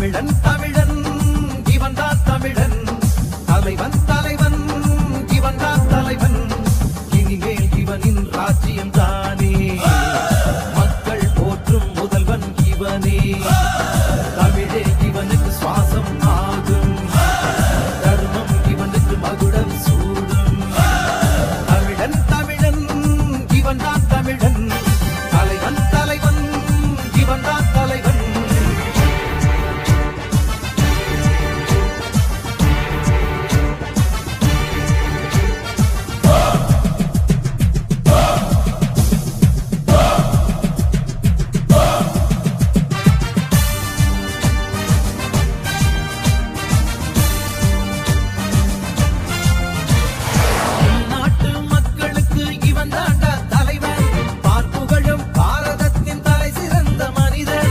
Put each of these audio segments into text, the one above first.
தமிழன் தமிழன் இவன் தான் தமிழன் தலைவன் தலைவன் இவன் தான் தலைவன் இனிமேல் இவனின் ராஜ்யம் தானே மக்கள் போற்றும் முதல்வன் இவனே தமிழே இவனுக்கு சுவாசம் ஆகும் தர்மம் இவனுக்கு மகுடம் சூடும் தமிழன் தமிழன் இவன் தான் தமிழன் தலைவன் தலைவன் இவன் தான் தலைவன் நாட்டு மக்களுக்கு இவன் தாண்டா தலைவன் பார்ப்புகழும் பாரதத்தின் தலை சிறந்த மனிதன்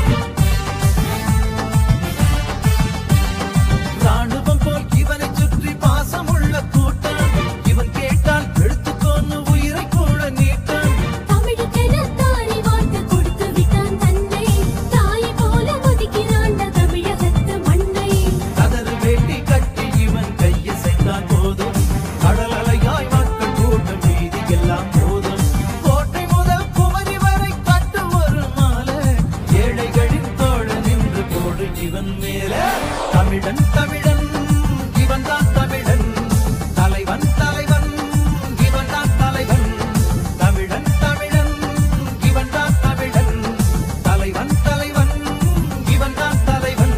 ராணுவம் போல் இவனை சுற்றி பாசமுள்ள கூட்டம் இவன் கேட்டால் எடுத்துக்கொண்டு உயிரை கூட நீட்டம் தமிழுக்கென தாரை வார்த்து கொடுத்து விட்டான் தன்னை தாயை போல ஒதுக்கினாண்ட தமிழகத்து மண்ணை கதறு வேட்டி கட்டி இவன் கையை செய்தால் போதும் கடல் அலையாய் மக்கள் கூட்டம் மீதி எல்லாம் போதும் கோட்டை முதல் குமரி வரை கட்டு ஒரு மாலை ஏழைகளின் தோழ நின்று போடு இவன் மேல தமிழன் தமிழன் இவன் தான் தமிழன் தலைவன் தலைவன் இவன் தான் தலைவன் தமிழன் தமிழன் இவன் தான் தமிழன் தலைவன் தலைவன் இவன் தான் தலைவன்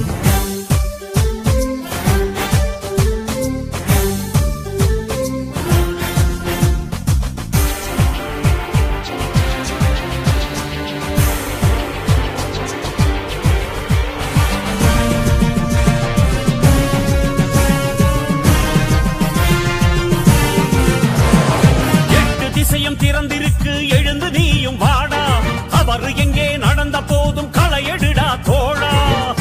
எட்டு திசையும் திறந்திருக்கு எழுந்து நீயும் வாடா அவர் எங்கே நடந்த போதும் களை எடுடா தோழா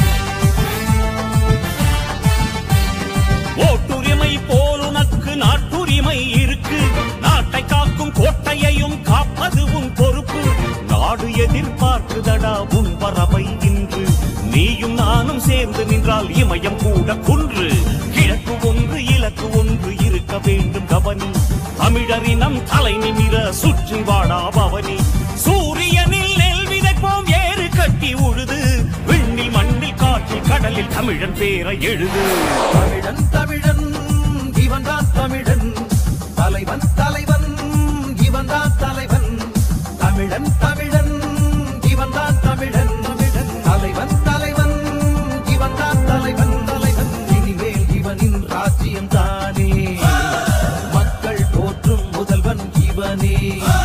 ஓட்டுரிமை போல் உனக்கு நாட்டுரிமை இருக்கு நாட்டை காக்கும் கோட்டையையும் காப்பது உன் பொறுப்பு நாடு எதிர்பார்க்குதடா உன் வரவை இன்று நீயும் நானும் சேர்ந்து நின்றால் இமயம் கூட குன்று கிழக்கு ஒன்று இலக்கு ஒன்று இருக்க வேண்டும் கவனி தமிழரினம் தலை நிமிர சுற்றி வாடா பவனி சூரியனில் நெல் விதைப்போம் ஏறு கட்டி உழுது விண்ணில் மண்ணில் காற்றில் கடலில் தமிழன் பேரை எழுது தமிழன் தமிழன் இவன் தான் தமிழன் தலைவன் தலைவன் இவன் தான் தலைவன் தமிழன் தமிழன் இவன் தான் தமிழன் தமிழன் தலைவன் தலைவன் இவன் தான் தலைவன் தலைவன் இனிமேல் இவனின் ராஜ்யம் தானே மக்கள் போற்றும் முதல்வன் இவனே